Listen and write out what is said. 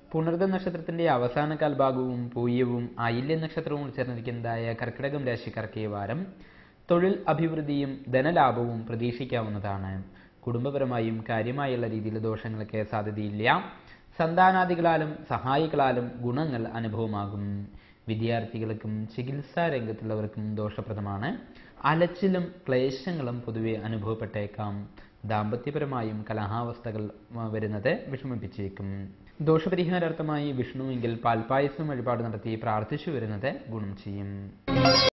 പുണർദ നക്ഷത്രത്തിന്റെ അവസാന കാൽഭാഗവും പൂയവും ആയില്യ നക്ഷത്രവും ഉൾച്ചേർന്നിരിക്കുന്നതായ കർക്കിടകം രാശിക്കാർക്ക് ഈ വാരം തൊഴിൽ അഭിവൃദ്ധിയും ധനലാഭവും പ്രതീക്ഷിക്കാവുന്നതാണ് കുടുംബപരമായും കാര്യമായുള്ള രീതിയിൽ ദോഷങ്ങൾക്ക് സാധ്യതയില്ല സന്താനാദികളാലും സഹായികളാലും ഗുണങ്ങൾ അനുഭവമാകും വിദ്യാർത്ഥികൾക്കും ചികിത്സാ രംഗത്തുള്ളവർക്കും ദോഷപ്രദമാണ് അലച്ചിലും ക്ലേശങ്ങളും പൊതുവെ അനുഭവപ്പെട്ടേക്കാം ദാമ്പത്യപരമായും കലഹാവസ്ഥകൾ ആ, വരുന്നത് വിഷമിപ്പിച്ചേക്കും ദോഷപരിഹാരാർത്ഥമായി വിഷ്ണുവെങ്കിൽ പാൽപായസം വഴിപാട് നടത്തി പ്രാർത്ഥിച്ചു വരുന്നത് ഗുണം ചെയ്യും